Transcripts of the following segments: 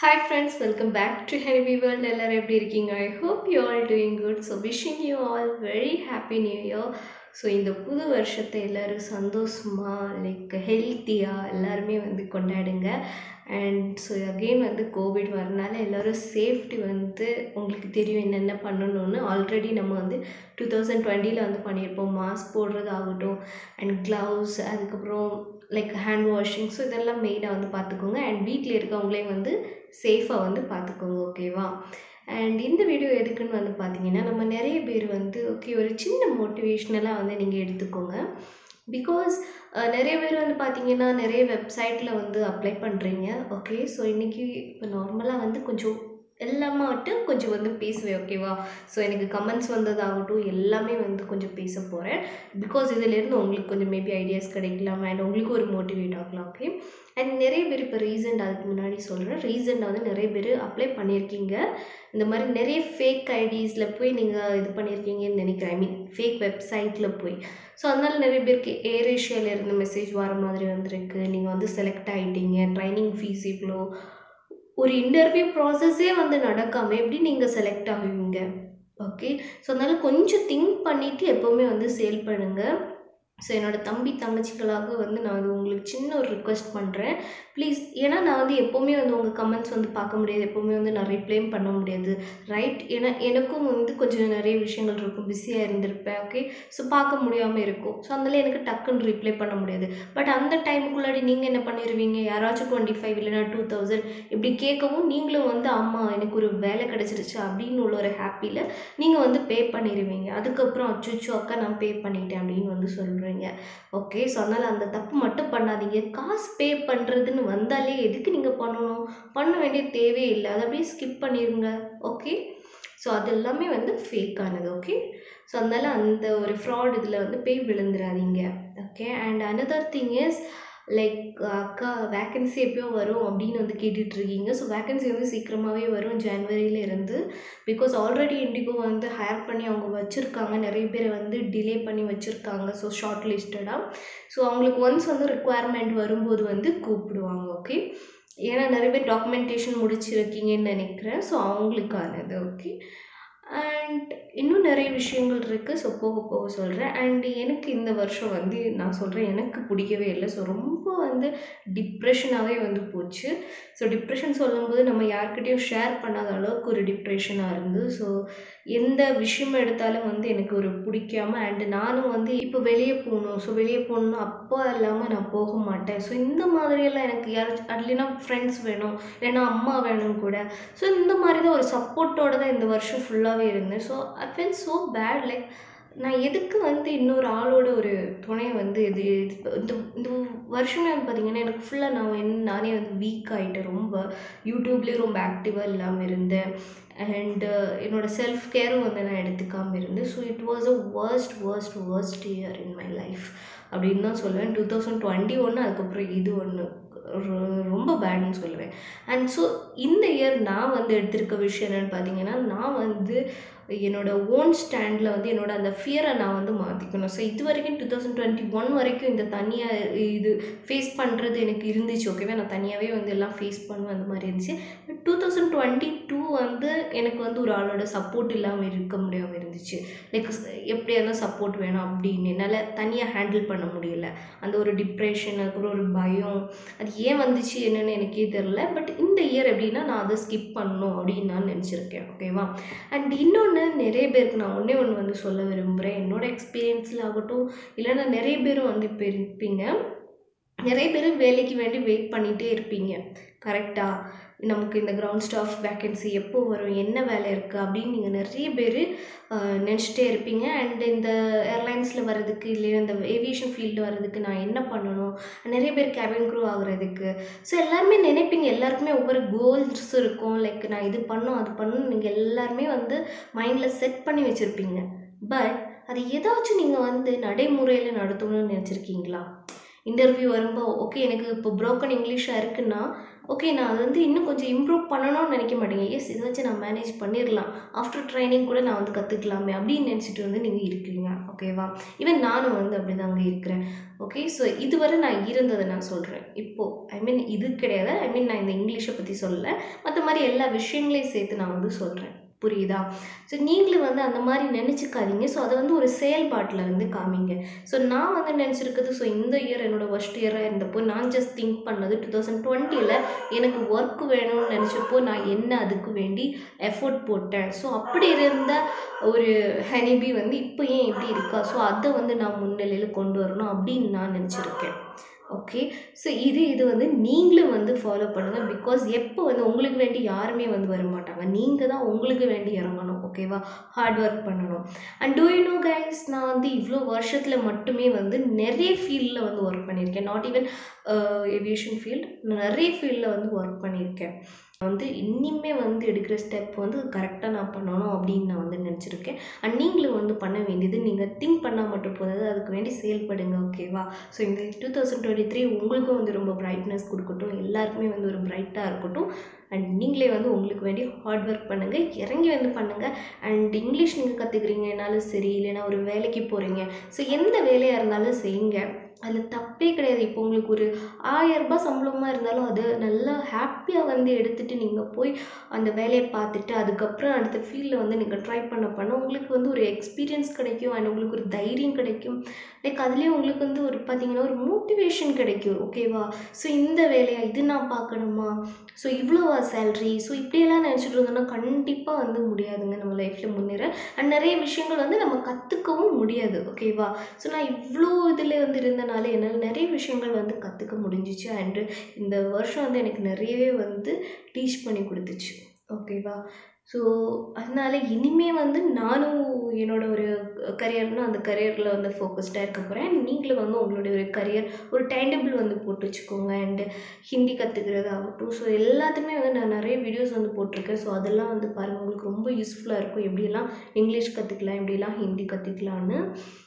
hi friends welcome back to heavy world எல்லோரும் எப்படி இருக்கீங்க I hope you all doing good so wishing you all very happy new year so இந்த புது வருஷத்தை எல்லோரும் சந்தோஷமாக லைக் ஹெல்த்தியாக எல்லாருமே வந்து கொண்டாடுங்க அண்ட் ஸோ அகெயின் வந்து கோவிட் வரனால எல்லோரும் சேஃப்டி வந்து உங்களுக்கு தெரியும் என்னென்ன பண்ணணும்னு ஆல்ரெடி நம்ம வந்து டூ தௌசண்ட் டுவெண்ட்டியில் வந்து பண்ணியிருப்போம் மாஸ்க் போடுறது ஆகட்டும் அண்ட் க்ளவுஸ் அதுக்கப்புறம் லைக் ஹேண்ட் வாஷிங் ஸோ இதெல்லாம் மெயினாக வந்து பார்த்துக்கோங்க அண்ட் வீட்டில் இருக்கவங்களே வந்து சேஃபாக வந்து பார்த்துக்கோங்க ஓகேவா அண்ட் இந்த வீடியோ எதுக்குன்னு வந்து பார்த்தீங்கன்னா நம்ம நிறைய பேர் வந்து ஓகே ஒரு சின்ன மோட்டிவேஷ்னலாக வந்து நீங்கள் எடுத்துக்கோங்க பிகாஸ் நிறைய பேர் வந்து பார்த்தீங்கன்னா நிறைய வெப்சைட்டில் வந்து அப்ளை பண்ணுறீங்க ஓகே ஸோ இன்றைக்கி இப்போ நார்மலாக வந்து கொஞ்சம் எல்லாமே மட்டும் கொஞ்சம் வந்து பேசுவேன் ஓகேவா ஸோ எனக்கு கமெண்ட்ஸ் வந்ததாகட்டும் எல்லாமே வந்து கொஞ்சம் பேச போகிறேன் பிகாஸ் இதிலேருந்து உங்களுக்கு கொஞ்சம் மேபி ஐடியாஸ் கிடைக்கலாம் அண்ட் உங்களுக்கு ஒரு மோட்டிவேட் ஆகலாம் ஓகே அண்ட் நிறைய பேர் இப்போ ரீசெண்ட் அதுக்கு முன்னாடி சொல்கிறேன் ரீசெண்டாக வந்து நிறைய பேர் அப்ளை பண்ணியிருக்கீங்க இந்த மாதிரி நிறைய ஃபேக் ஐடிஸில் போய் நீங்கள் இது பண்ணியிருக்கீங்கன்னு நினைக்கிறேன் ஐ மீன் ஃபேக் வெப்சைட்டில் போய் ஸோ அதனால் நிறைய பேருக்கு ஏர் ஏஷியாவிலேருந்து மெசேஜ் வர மாதிரி வந்திருக்கு நீங்கள் வந்து செலக்ட் ஆகிட்டீங்க ட்ரைனிங் ஃபீஸ் இவ்வளோ ஒரு இன்டர்வியூ ப்ராசஸே வந்து நடக்காமல் எப்படி நீங்கள் செலக்ட் ஆகுவீங்க ஓகே ஸோ அதனால் கொஞ்சம் திங்க் பண்ணிவிட்டு எப்போவுமே வந்து சேல் பண்ணுங்கள் ஸோ என்னோடய தம்பி தங்கச்சிகளாக வந்து நான் வந்து உங்களுக்கு சின்ன ஒரு ரிக்வெஸ்ட் பண்ணுறேன் ப்ளீஸ் ஏன்னா நான் வந்து எப்போவுமே வந்து உங்கள் கமெண்ட்ஸ் வந்து பார்க்க முடியாது எப்போவுமே வந்து நான் ரிப்ளைம் பண்ண முடியாது ரைட் ஏன்னா எனக்கும் வந்து கொஞ்சம் நிறைய விஷயங்கள் இருக்கும் பிஸியாக இருந்திருப்பேன் ஓகே ஸோ பார்க்க முடியாமல் இருக்கும் ஸோ அதனால எனக்கு டக்குன்னு ரிப்ளை பண்ண முடியாது பட் அந்த டைமுக்குள்ளாடி நீங்கள் என்ன பண்ணிடுவீங்க யாராச்சும் டுவெண்ட்டி ஃபைவ் இல்லைனா டூ தௌசண்ட் இப்படி கேட்கவும் நீங்களும் வந்து அம்மா எனக்கு ஒரு வேலை கிடச்சிருச்சு அப்படின்னு உள்ள ஒரு ஹாப்பியில் நீங்கள் வந்து பே பண்ணிடுவீங்க அதுக்கப்புறம் அச்சுச்சோ அக்கா நான் பே பண்ணிட்டேன் அப்படின்னு வந்து சொல்கிறேன் பண்ணுறீங்க ஓகே ஸோ அதனால் அந்த தப்பு மட்டும் பண்ணாதீங்க காசு பே பண்ணுறதுன்னு வந்தாலே எதுக்கு நீங்கள் பண்ணணும் பண்ண வேண்டிய தேவையே இல்லை அதை அப்படியே ஸ்கிப் பண்ணிடுங்க ஓகே ஸோ அது எல்லாமே வந்து ஃபேக்கானது ஓகே ஸோ அதனால் அந்த ஒரு ஃப்ராட் இதில் வந்து பேய் விழுந்துடாதீங்க okay and another thing is like அக்கா வேக்கன்சி எப்பயோ வரும் அப்படின்னு வந்து கேட்டுட்ருக்கீங்க ஸோ வேக்கன்சி வந்து சீக்கிரமாகவே வரும் ஜான்வரியில் இருந்து பிகாஸ் ஆல்ரெடி இண்டிகோ வந்து ஹையர் பண்ணி அவங்க வச்சுருக்காங்க நிறைய பேரை வந்து டிலே பண்ணி வச்சுருக்காங்க ஸோ ஷார்ட் லிஸ்டடாக ஸோ அவங்களுக்கு ஒன்ஸ் வந்து ரிக்குவயர்மெண்ட் வரும்போது வந்து கூப்பிடுவாங்க ஓகே ஏன்னா நிறைய பேர் டாக்குமெண்டேஷன் முடிச்சிருக்கீங்கன்னு நினைக்கிறேன் ஸோ அவங்களுக்கானது ஓகே அண்ட் இன்னும் நிறைய விஷயங்கள் இருக்குது ஸோ போக போக சொல்கிறேன் அண்ட் எனக்கு இந்த வருஷம் வந்து நான் சொல்கிறேன் எனக்கு பிடிக்கவே இல்லை ஸோ ரொம்ப வந்து டிப்ரெஷனாகவே வந்து போச்சு ஸோ டிப்ரெஷன் சொல்லும்போது நம்ம யார்கிட்டையும் ஷேர் பண்ணாத அளவுக்கு ஒரு டிப்ரெஷனாக இருந்து ஸோ எந்த விஷயம் எடுத்தாலும் வந்து எனக்கு ஒரு பிடிக்காம அண்டு நானும் வந்து இப்போ வெளியே போகணும் ஸோ வெளியே போகணுன்னா அப்பா இல்லாமல் நான் போக மாட்டேன் ஸோ இந்த மாதிரியெல்லாம் எனக்கு யாராச்சும் இல்லைன்னா ஃப்ரெண்ட்ஸ் வேணும் இல்லைன்னா அம்மா வேணும் கூட ஸோ இந்த மாதிரி தான் ஒரு சப்போர்ட்டோடு தான் இந்த வருஷம் ஃபுல்லாகவே இருந்தேன் so I feel so bad like நான் எதுக்கு வந்து இன்னொரு ஆளோட ஒரு துணையை வந்து இது இந்த இந்த வருஷமே வந்து பார்த்திங்கன்னா எனக்கு ஃபுல்லாக நான் என் நானே வந்து வீக் ஆகிட்டேன் ரொம்ப யூடியூப்லேயும் ரொம்ப ஆக்டிவாக இல்லாமல் இருந்தேன் அண்டு என்னோடய செல்ஃப் கேரும் வந்து நான் எடுத்துக்காமல் இருந்தேன் so it was a worst worst worst year in my life அப்படின்னு தான் சொல்லுவேன் டூ தௌசண்ட் டுவெண்ட்டி ஒன்று அதுக்கப்புறம் இது ஒன்று ரொம்ப பேடுன்னு சொல்லுவேன் அண்ட் ஸோ இந்த இயர் நான் வந்து எடுத்திருக்க விஷயம் என்னென்னு பார்த்தீங்கன்னா நான் வந்து என்னோடய ஓன் ஸ்டாண்டில் வந்து என்னோடய அந்த ஃபியரை நான் வந்து மாற்றிக்கணும் ஸோ இது வரைக்கும் டூ தௌசண்ட் டுவெண்ட்டி ஒன் வரைக்கும் இந்த தனியாக இது ஃபேஸ் பண்ணுறது எனக்கு இருந்துச்சு ஓகேவா நான் தனியாகவே வந்து எல்லாம் ஃபேஸ் பண்ணுவேன் அந்த மாதிரி இருந்துச்சு but two thousand twenty two வந்து எனக்கு வந்து ஒரு ஆளோட சப்போர்ட் இல்லாமல் இருக்க முடியாமல் இருந்துச்சு லைக் எப்படியா இருந்தால் சப்போர்ட் வேணும் அப்படின்னு என்னால் தனியாக ஹேண்டில் பண்ண முடியல அந்த ஒரு டிப்ரெஷன் அதுக்கப்புறம் ஒரு பயம் அது ஏன் வந்துச்சு என்னென்னு எனக்கே தெரில பட் இந்த இயர் எப்படின்னா நான் அதை ஸ்கிப் பண்ணணும் அப்படின்னு நான் நினச்சிருக்கேன் ஓகேவா அண்ட் இன்னொன்று இன்னொன்று நிறைய பேருக்கு நான் ஒன்றே ஒன்று வந்து சொல்ல விரும்புகிறேன் என்னோடய எக்ஸ்பீரியன்ஸில் ஆகட்டும் இல்லைன்னா நிறைய பேரும் வந்து இப்போ இருப்பீங்க நிறைய பேர் வேலைக்கு வேண்டி வெயிட் பண்ணிகிட்டே இருப்பீங்க கரெக்டாக நமக்கு இந்த கிரவுண்ட் ஸ்டாஃப் வேக்கன்சி எப்போ வரும் என்ன வேலை இருக்குது அப்படின்னு நீங்கள் நிறைய பேர் நினச்சிட்டே இருப்பீங்க அண்ட் இந்த ஏர்லைன்ஸில் வர்றதுக்கு இல்லை இந்த ஏவியேஷன் ஃபீல்டு வர்றதுக்கு நான் என்ன பண்ணணும் நிறைய பேர் கேபின் க்ரூ ஆகுறதுக்கு ஸோ எல்லாருமே நினைப்பீங்க எல்லாருக்குமே ஒவ்வொரு கோல்ஸ் இருக்கும் லைக் நான் இது பண்ணும் அது பண்ணணும் நீங்கள் எல்லாருமே வந்து மைண்டில் செட் பண்ணி வச்சுருப்பீங்க பட் அது ஏதாச்சும் நீங்கள் வந்து நடைமுறையில் நடத்தணும்னு நினச்சிருக்கீங்களா இன்டர்வியூ வரும்போது ஓகே எனக்கு இப்போ ப்ரோக்கன் இங்கிலீஷாக இருக்குன்னா ஓகே நான் அது வந்து இன்னும் கொஞ்சம் இம்ப்ரூவ் பண்ணணும்னு நினைக்க மாட்டீங்க எஸ் இதை வச்சு நான் மேனேஜ் பண்ணிடலாம் ஆஃப்டர் ட்ரைனிங் கூட நான் வந்து கற்றுக்கலாமே அப்படின்னு நினச்சிட்டு வந்து நீங்கள் இருக்கிறீங்க ஓகேவா ஈவன் நானும் வந்து அப்படி தாங்க இருக்கிறேன் ஓகே ஸோ இதுவரை நான் இருந்ததை நான் சொல்கிறேன் இப்போது ஐ மீன் இது கிடையாது ஐ மீன் நான் இந்த இங்கிலீஷை பற்றி சொல்லலை மற்ற மாதிரி எல்லா விஷயங்களையும் சேர்த்து நான் வந்து சொல்கிறேன் புரியுதா ஸோ நீங்களும் வந்து அந்த மாதிரி நினச்சிக்காதீங்க ஸோ அதை வந்து ஒரு செயல்பாட்டில் வந்து காமிங்க ஸோ நான் வந்து நினச்சிருக்குது ஸோ இந்த இயர் என்னோட ஒர்ஸ்ட் இயராக இருந்தப்போ நான் ஜஸ்ட் திங்க் பண்ணது டூ தௌசண்ட் டுவெண்ட்டியில் எனக்கு ஒர்க் வேணும்னு நினச்சப்போ நான் என்ன அதுக்கு வேண்டி எஃபோர்ட் போட்டேன் ஸோ அப்படி இருந்த ஒரு ஹனிபி வந்து இப்போ ஏன் இப்படி இருக்கா ஸோ அதை வந்து நான் முன்னிலையில் கொண்டு வரணும் அப்படின்னு நான் நினச்சிருக்கேன் ஓகே ஸோ இது இது வந்து நீங்களும் வந்து ஃபாலோ பண்ணுங்கள் பிகாஸ் எப்போ வந்து உங்களுக்கு வேண்டி யாருமே வந்து வர மாட்டாங்க நீங்கள் தான் உங்களுக்கு வேண்டி இறங்கணும் ஓகேவா ஹார்ட் ஒர்க் பண்ணணும் and do you know guys நான் வந்து இவ்வளோ வருஷத்தில் மட்டுமே வந்து நிறைய ஃபீல்டில் வந்து ஒர்க் பண்ணியிருக்கேன் நாட் ஈவன் ஏவியேஷன் ஃபீல்ட் நிறைய ஃபீல்டில் வந்து ஒர்க் பண்ணியிருக்கேன் வந்து இனிமே வந்து எடுக்கிற ஸ்டெப் வந்து கரெக்டாக நான் பண்ணணும் அப்படின்னு நான் வந்து நினச்சிருக்கேன் அண்ட் நீங்களும் வந்து பண்ண வேண்டியது நீங்கள் திங்க் பண்ணால் மட்டும் போதாது அதுக்கு வேண்டி செயல்படுங்க ஓகேவா ஸோ இந்த டூ தௌசண்ட் டுவெண்ட்டி த்ரீ உங்களுக்கும் வந்து ரொம்ப பிரைட்னஸ் கொடுக்கட்டும் எல்லாருக்குமே வந்து ஒரு பிரைட்டாக இருக்கட்டும் அண்ட் நீங்களே வந்து உங்களுக்கு வேண்டி ஹார்ட் ஒர்க் பண்ணுங்கள் இறங்கி வந்து பண்ணுங்கள் அண்ட் இங்கிலீஷ் நீங்கள் கற்றுக்குறீங்கனாலும் சரி இல்லைன்னா ஒரு வேலைக்கு போகிறீங்க ஸோ எந்த வேலையாக இருந்தாலும் செய்யுங்க அதில் தப்பே கிடையாது இப்போ உங்களுக்கு ஒரு ஆயரரூபா சம்பளமாக இருந்தாலும் அது நல்லா ஹாப்பியாக வந்து எடுத்துகிட்டு நீங்கள் போய் அந்த வேலையை பார்த்துட்டு அதுக்கப்புறம் அடுத்த ஃபீல்டில் வந்து நீங்கள் ட்ரை பண்ண பண்ண உங்களுக்கு வந்து ஒரு எக்ஸ்பீரியன்ஸ் கிடைக்கும் அண்ட் உங்களுக்கு ஒரு தைரியம் கிடைக்கும் லைக் அதுலேயும் உங்களுக்கு வந்து ஒரு பார்த்தீங்கன்னா ஒரு மோட்டிவேஷன் கிடைக்கும் ஓகேவா ஸோ இந்த வேலையா இது நான் பார்க்கணுமா ஸோ இவ்வளோவா சேல்ரி ஸோ இப்படியெல்லாம் நினச்சிட்டு இருந்தோம்னா கண்டிப்பாக வந்து முடியாதுங்க நம்ம லைஃப்பில் முன்னேற அண்ட் நிறைய விஷயங்கள் வந்து நம்ம கற்றுக்கவும் முடியாது ஓகேவா ஸோ நான் இவ்வளோ இதில் வந்து இருந்தனால என்னால் நிறைய விஷயங்கள் வந்து கற்றுக்க முடிஞ்சிச்சு அண்டு இந்த வருஷம் வந்து எனக்கு நிறையவே வந்து டீச் பண்ணி கொடுத்துச்சு ஓகேவா ஸோ அதனால் இனிமே வந்து நானும் என்னோட ஒரு கரியர்னால் அந்த கரியரில் வந்து ஃபோக்கஸ்டாக இருக்க போகிறேன் நீங்களும் வந்து உங்களுடைய ஒரு கரியர் ஒரு டைம் டேபிள் வந்து போட்டு வச்சுக்கோங்க அண்டு ஹிந்தி கற்றுக்கிறது ஆகட்டும் ஸோ எல்லாத்துக்குமே வந்து நான் நிறைய வீடியோஸ் வந்து போட்டிருக்கேன் ஸோ அதெல்லாம் வந்து பாருங்கள் உங்களுக்கு ரொம்ப யூஸ்ஃபுல்லாக இருக்கும் எப்படியெல்லாம் இங்கிலீஷ் கற்றுக்கலாம் எப்படிலாம் ஹிந்தி கற்றுக்கலான்னு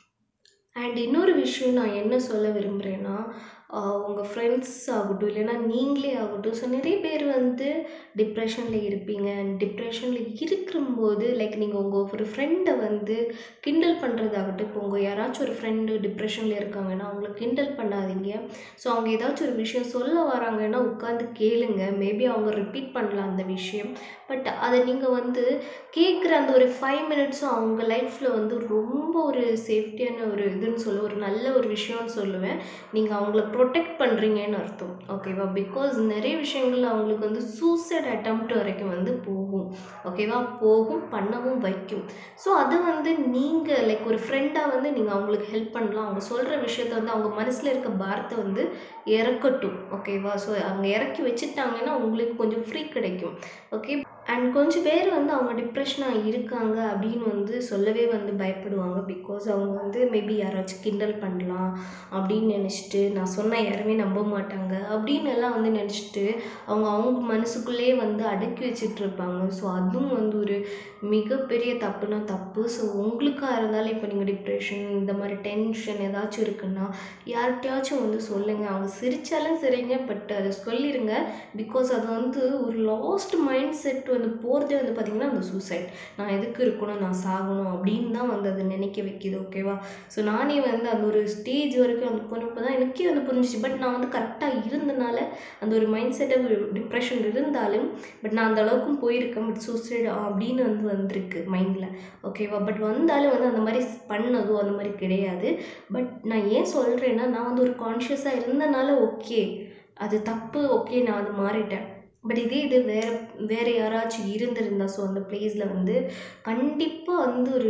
அண்ட் இன்னொரு விஷயம் நான் என்ன சொல்ல விரும்புகிறேன்னா உங்கள் ஃப்ரெண்ட்ஸ் ஆகட்டும் இல்லைன்னா நீங்களே ஆகட்டும் ஸோ நிறைய பேர் வந்து டிப்ரெஷனில் இருப்பீங்க அண்ட் டிப்ரெஷனில் இருக்கும்போது லைக் நீங்கள் உங்கள் ஒரு ஃப்ரெண்டை வந்து கிண்டல் பண்ணுறதாகட்டும் இப்போ உங்கள் யாராச்சும் ஒரு ஃப்ரெண்டு டிப்ரெஷனில் இருக்காங்கன்னா அவங்கள கிண்டல் பண்ணாதீங்க ஸோ அவங்க ஏதாச்சும் ஒரு விஷயம் சொல்ல வராங்கன்னா உட்காந்து கேளுங்க மேபி அவங்க ரிப்பீட் பண்ணலாம் அந்த விஷயம் பட் அதை நீங்கள் வந்து கேட்குற அந்த ஒரு ஃபைவ் மினிட்ஸும் அவங்க லைஃப்பில் வந்து ரொம்ப ஒரு சேஃப்டியான ஒரு இதுன்னு சொல்ல ஒரு நல்ல ஒரு விஷயம்னு சொல்லுவேன் நீங்கள் அவங்கள ப்ரொடெக்ட் பண்ணுறீங்கன்னு அர்த்தம் ஓகேவா பிகாஸ் நிறைய விஷயங்கள் அவங்களுக்கு வந்து சூசைட் அட்டம்ப்ட் வரைக்கும் வந்து போகும் ஓகேவா போகும் பண்ணவும் வைக்கும் ஸோ அதை வந்து நீங்கள் லைக் ஒரு ஃப்ரெண்டாக வந்து நீங்கள் அவங்களுக்கு ஹெல்ப் பண்ணலாம் அவங்க சொல்கிற விஷயத்த வந்து அவங்க மனசில் இருக்க பாரத்தை வந்து இறக்கட்டும் ஓகேவா ஸோ அவங்க இறக்கி வச்சுட்டாங்கன்னா உங்களுக்கு கொஞ்சம் ஃப்ரீ கிடைக்கும் ஓகே அண்ட் கொஞ்சம் பேர் வந்து அவங்க டிப்ரெஷனாக இருக்காங்க அப்படின்னு வந்து சொல்லவே வந்து பயப்படுவாங்க பிகாஸ் அவங்க வந்து மேபி யாராச்சும் கிண்டல் பண்ணலாம் அப்படின்னு நினச்சிட்டு நான் சொன்னால் யாருமே நம்ப மாட்டாங்க அப்படின்னு எல்லாம் வந்து நினச்சிட்டு அவங்க அவங்க மனசுக்குள்ளேயே வந்து அடக்கி வச்சுட்டு இருப்பாங்க ஸோ அதுவும் வந்து ஒரு மிகப்பெரிய தப்புனா தப்பு ஸோ உங்களுக்காக இருந்தாலும் இப்போ நீங்கள் டிப்ரெஷன் இந்த மாதிரி டென்ஷன் ஏதாச்சும் இருக்குன்னா யார்கிட்டயாச்சும் வந்து சொல்லுங்கள் அவங்க சிரித்தாலும் சரிங்க பட் அதை சொல்லிடுங்க பிகாஸ் அது வந்து ஒரு லாஸ்ட் மைண்ட் செட் வந்து போகிறதே வந்து பார்த்திங்கன்னா அந்த சூசைட் நான் எதுக்கு இருக்கணும் நான் சாகணும் அப்படின்னு தான் வந்து அதை நினைக்க வைக்கிது ஓகேவா ஸோ நானே வந்து அந்த ஒரு ஸ்டேஜ் வரைக்கும் அந்த போனப்போ தான் எனக்கே வந்து புரிஞ்சிச்சு பட் நான் வந்து கரெக்டாக இருந்தனால அந்த ஒரு மைண்ட் செட்டை டிப்ரெஷன் இருந்தாலும் பட் நான் அந்த அளவுக்கும் போயிருக்கேன் பட் சூசைட் அப்படின்னு வந்து வந்திருக்கு மைண்டில் ஓகேவா பட் வந்தாலும் வந்து அந்த மாதிரி பண்ணதோ அந்த மாதிரி கிடையாது பட் நான் ஏன் சொல்கிறேன்னா நான் வந்து ஒரு கான்ஷியஸாக இருந்தனால ஓகே அது தப்பு ஓகே நான் அது மாறிட்டேன் பட் இதே இது வேறு வேறு யாராச்சும் இருந்திருந்தா ஸோ அந்த பிளேஸில் வந்து கண்டிப்பாக வந்து ஒரு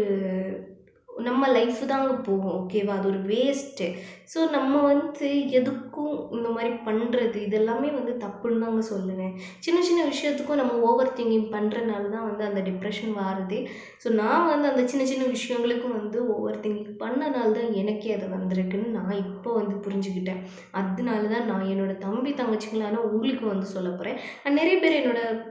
நம்ம லைஃப் தாங்க போகும் ஓகேவா அது ஒரு வேஸ்ட்டு ஸோ நம்ம வந்து எதுக்கும் இந்த மாதிரி பண்ணுறது இதெல்லாமே வந்து தப்புன்னு தாங்க சொல்லுவேன் சின்ன சின்ன விஷயத்துக்கும் நம்ம ஓவர் திங்கிங் பண்ணுறனால தான் வந்து அந்த டிப்ரெஷன் வாருது ஸோ நான் வந்து அந்த சின்ன சின்ன விஷயங்களுக்கும் வந்து ஓவர் திங்கிங் பண்ணனால தான் எனக்கே அது வந்திருக்குன்னு நான் இப்போ வந்து புரிஞ்சுக்கிட்டேன் அதனால தான் நான் என்னோடய தம்பி தங்கச்சிங்களான உங்களுக்கு வந்து சொல்ல போகிறேன் நிறைய பேர் என்னோட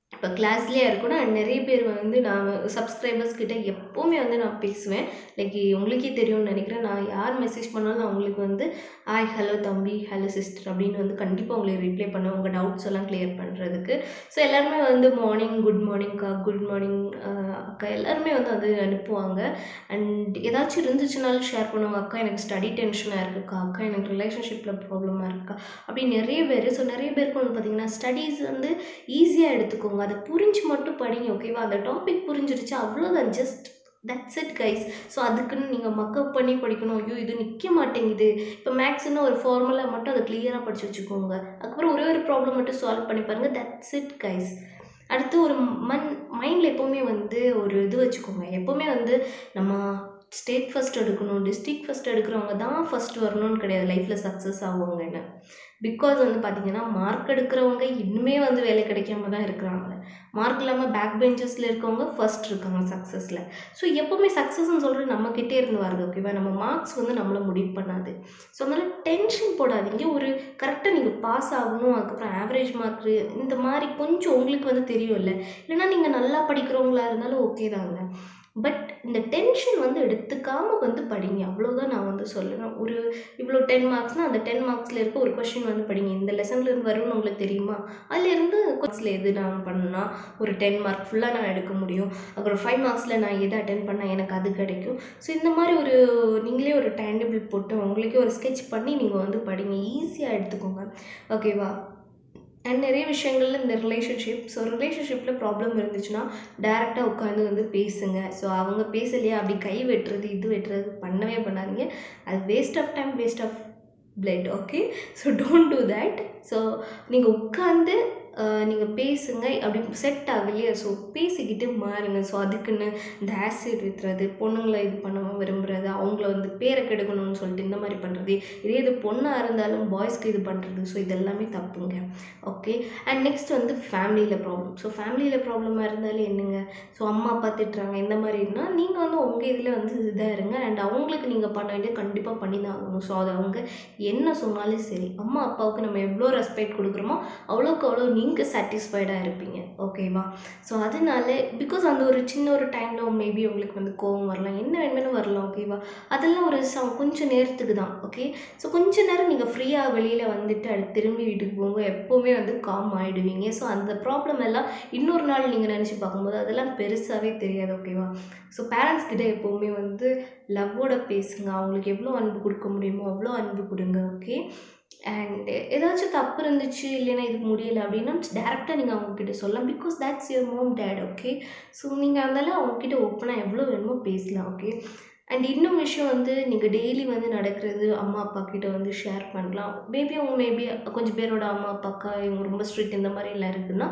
இப்போ கிளாஸ்லேயே இருக்கணும் அண்ட் நிறைய பேர் வந்து நான் சப்ஸ்கிரைபர்ஸ் கிட்ட எப்போவுமே வந்து நான் பேசுவேன் லைக் உங்களுக்கே தெரியும்னு நினைக்கிறேன் நான் யார் மெசேஜ் பண்ணாலும் நான் உங்களுக்கு வந்து ஹாய் ஹலோ தம்பி ஹலோ சிஸ்டர் அப்படின்னு வந்து கண்டிப்பாக உங்களுக்கு ரிப்ளை பண்ணுவேன் உங்கள் டவுட்ஸ் எல்லாம் கிளியர் பண்ணுறதுக்கு ஸோ எல்லாருமே வந்து மார்னிங் குட் மார்னிங்க்கா குட் மார்னிங் அக்கா எல்லாருமே வந்து அது அனுப்புவாங்க அண்ட் ஏதாச்சும் இருந்துச்சுனாலும் ஷேர் பண்ணுவாங்க அக்கா எனக்கு ஸ்டடி டென்ஷனாக இருக்குக்கா அக்கா எனக்கு ரிலேஷன்ஷிப்பில் ப்ராப்ளமாக இருக்கா அப்படி நிறைய பேர் ஸோ நிறைய பேருக்கு வந்து பார்த்திங்கன்னா ஸ்டடீஸ் வந்து ஈஸியாக எடுத்துக்கோங்க அதை புரிஞ்சு மட்டும் படிங்க ஓகேவா அந்த டாபிக் புரிஞ்சிருச்சு அவ்வளோதான் just that's it guys so அதுக்குன்னு நீங்கள் மக்கப் பண்ணி படிக்கணும் ஐயோ இது நிற்க மாட்டேங்குது இப்போ மேக்ஸ்னு ஒரு ஃபார்முலா மட்டும் அதை கிளியராக படித்து வச்சுக்கோங்க அதுக்கப்புறம் ஒரே ஒரு ப்ராப்ளம் மட்டும் சால்வ் பண்ணி பாருங்கள் தட்ஸ் இட் கைஸ் அடுத்து ஒரு மண் மைண்டில் எப்போவுமே வந்து ஒரு இது வச்சுக்கோங்க எப்போவுமே வந்து நம்ம ஸ்டேட் ஃபஸ்ட் எடுக்கணும் டிஸ்ட்ரிக்ட் ஃபஸ்ட் எடுக்கிறவங்க தான் ஃபஸ்ட் வரணும்னு கிடையாது லைஃப்பில் சக்ஸஸ் ஆகுவாங்கன்னு பிகாஸ் வந்து பார்த்திங்கன்னா மார்க் எடுக்கிறவங்க இன்னுமே வந்து வேலை கிடைக்காம தான் இருக்கிறாங்க மார்க் இல்லாமல் பேக் பெஞ்சஸில் இருக்கவங்க ஃபர்ஸ்ட் இருக்காங்க சக்ஸஸில் ஸோ எப்போவுமே சக்ஸஸ்ன்னு சொல்கிறது நம்மக்கிட்டே இருந்து வருது ஓகேவா நம்ம மார்க்ஸ் வந்து நம்மளை முடிவு பண்ணாது ஸோ அதனால் டென்ஷன் போடாதீங்க ஒரு கரெக்டாக நீங்கள் பாஸ் ஆகணும் அதுக்கப்புறம் ஆவரேஜ் மார்க்கு இந்த மாதிரி கொஞ்சம் உங்களுக்கு வந்து தெரியும்ல இல்லைன்னா நீங்கள் நல்லா படிக்கிறவங்களா இருந்தாலும் ஓகே தாங்க பட் இந்த டென்ஷன் வந்து எடுத்துக்காமல் வந்து படிங்க அவ்வளோதான் நான் வந்து சொல்லுவேன் ஒரு இவ்வளோ டென் மார்க்ஸ்னால் அந்த டென் மார்க்ஸில் இருக்க ஒரு கொஷின் வந்து படிங்க இந்த லெசனில் இருந்து வரும்னு உங்களுக்கு தெரியுமா அதுலேருந்து கொஸ்டில் எது நான் பண்ணணும்னா ஒரு டென் மார்க் ஃபுல்லாக நான் எடுக்க முடியும் அப்புறம் ஃபைவ் மார்க்ஸில் நான் எதை அட்டன் பண்ணால் எனக்கு அது கிடைக்கும் ஸோ இந்த மாதிரி ஒரு நீங்களே ஒரு டைம் டேபிள் போட்டு உங்களுக்கே ஒரு ஸ்கெட்ச் பண்ணி நீங்கள் வந்து படிங்க ஈஸியாக எடுத்துக்கோங்க ஓகேவா அண்ட் நிறைய விஷயங்கள்ல இந்த ரிலேஷன்ஷிப் ஸோ ரிலேஷன்ஷிப்பில் ப்ராப்ளம் இருந்துச்சுன்னா டேரெக்டாக உட்காந்து வந்து பேசுங்க ஸோ அவங்க பேசலையா அப்படி கை வெட்டுறது இது வெட்டுறது பண்ணவே பண்ணாதீங்க அது waste of time waste of blood okay so don't do that so நீங்கள் உட்காந்து நீங்கள் பேசுங்க அப்படி செட் ஆகலையா ஸோ பேசிக்கிட்டு மாறுங்க ஸோ அதுக்குன்னு இந்த ஆசிட் வித்துறது பொண்ணுங்களை இது பண்ண விரும்புகிறது அவங்கள வந்து பேரை கெடுக்கணும்னு சொல்லிட்டு இந்த மாதிரி பண்ணுறது இதே இது பொண்ணாக இருந்தாலும் பாய்ஸ்க்கு இது பண்ணுறது ஸோ இதெல்லாமே தப்புங்க ஓகே அண்ட் நெக்ஸ்ட் வந்து ஃபேமிலியில் ப்ராப்ளம் ஸோ ஃபேமிலியில் ப்ராப்ளமாக இருந்தாலும் என்னங்க ஸோ அம்மா அப்பா திட்டுறாங்க இந்த மாதிரினா நீங்கள் வந்து உங்கள் இதில் வந்து இதாக இருங்க அண்ட் அவங்களுக்கு நீங்கள் பண்ண வேண்டியது கண்டிப்பாக பண்ணி தான் ஆகணும் ஸோ அது அவங்க என்ன சொன்னாலும் சரி அம்மா அப்பாவுக்கு நம்ம எவ்வளோ ரெஸ்பெக்ட் கொடுக்குறோமோ அவ்வளோக்கு அவ்வளோ நீங்கள் சாட்டிஸ்ஃபைடாக இருப்பீங்க ஓகேவா ஸோ அதனால பிகாஸ் அந்த ஒரு சின்ன ஒரு டைமில் மேபி உங்களுக்கு வந்து கோவம் வரலாம் என்ன வேணுமென்னு வரலாம் ஓகேவா அதெல்லாம் ஒரு ச கொஞ்சம் நேரத்துக்கு தான் ஓகே ஸோ கொஞ்ச நேரம் நீங்கள் ஃப்ரீயாக வெளியில் வந்துட்டு அடுத்து திரும்பி வீட்டுக்கு போங்க எப்போவுமே வந்து காம் ஆகிடுவீங்க ஸோ அந்த ப்ராப்ளம் எல்லாம் இன்னொரு நாள் நீங்கள் நினச்சி பார்க்கும்போது அதெல்லாம் பெருசாகவே தெரியாது ஓகேவா ஸோ பேரண்ட்ஸ் கிட்ட எப்போவுமே வந்து லவ்வோட பேசுங்க அவங்களுக்கு எவ்வளோ அன்பு கொடுக்க முடியுமோ அவ்வளோ அன்பு கொடுங்க ஓகே அண்ட் ஏதாச்சும் தப்பு இருந்துச்சு இல்லைன்னா இது முடியலை அப்படின்னா டேரெக்டாக நீங்கள் அவங்கக்கிட்ட சொல்லலாம் because that's your mom dad okay so நீங்கள் அதனால அவங்கக்கிட்ட ஓப்பனாக எவ்வளோ வேணுமோ பேசலாம் ஓகே அண்ட் இன்னும் விஷயம் வந்து நீங்கள் டெய்லி வந்து நடக்கிறது அம்மா அப்பா கிட்ட வந்து ஷேர் பண்ணலாம் மேபி அவங்க மேபி கொஞ்சம் பேரோட அம்மா அப்பாக்கா இவங்க ரொம்ப ஸ்ட்ரிக்ட் இந்த மாதிரி எல்லாம் இருக்குன்னா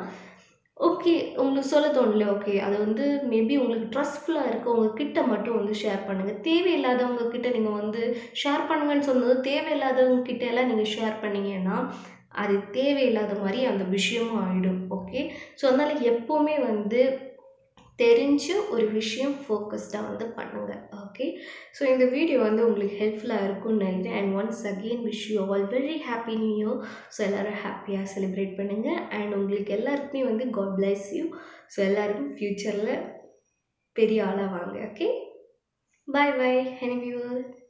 ஓகே உங்களுக்கு சொல்ல தோணல ஓகே அது வந்து மேபி உங்களுக்கு ட்ரஸ்ட்ஃபுல்லாக இருக்கவங்க கிட்ட மட்டும் வந்து ஷேர் பண்ணுங்கள் தேவையில்லாதவங்க கிட்ட நீங்கள் வந்து ஷேர் பண்ணுங்கன்னு சொன்னது தேவையில்லாதவங்க கிட்ட எல்லாம் நீங்கள் ஷேர் பண்ணீங்கன்னா அது தேவையில்லாத மாதிரி அந்த விஷயமும் ஆகிடும் ஓகே ஸோ அதனால் எப்போவுமே வந்து தெரிஞ்சு ஒரு விஷயம் ஃபோக்கஸ்டாக வந்து பண்ணுங்கள் ஓகே ஸோ இந்த வீடியோ வந்து உங்களுக்கு ஹெல்ப்ஃபுல்லாக இருக்கும்னு நினைக்கிறேன் and once again wish you all very happy new year so எல்லோரும் ஹாப்பியாக செலிப்ரேட் பண்ணுங்கள் அண்ட் உங்களுக்கு எல்லாருக்குமே வந்து காட் பிளஸ் யூ ஸோ எல்லாருக்கும் ஃப்யூச்சரில் பெரிய ஆளாக வாங்க ஓகே பாய் பாய் ஹெனி வியூவர்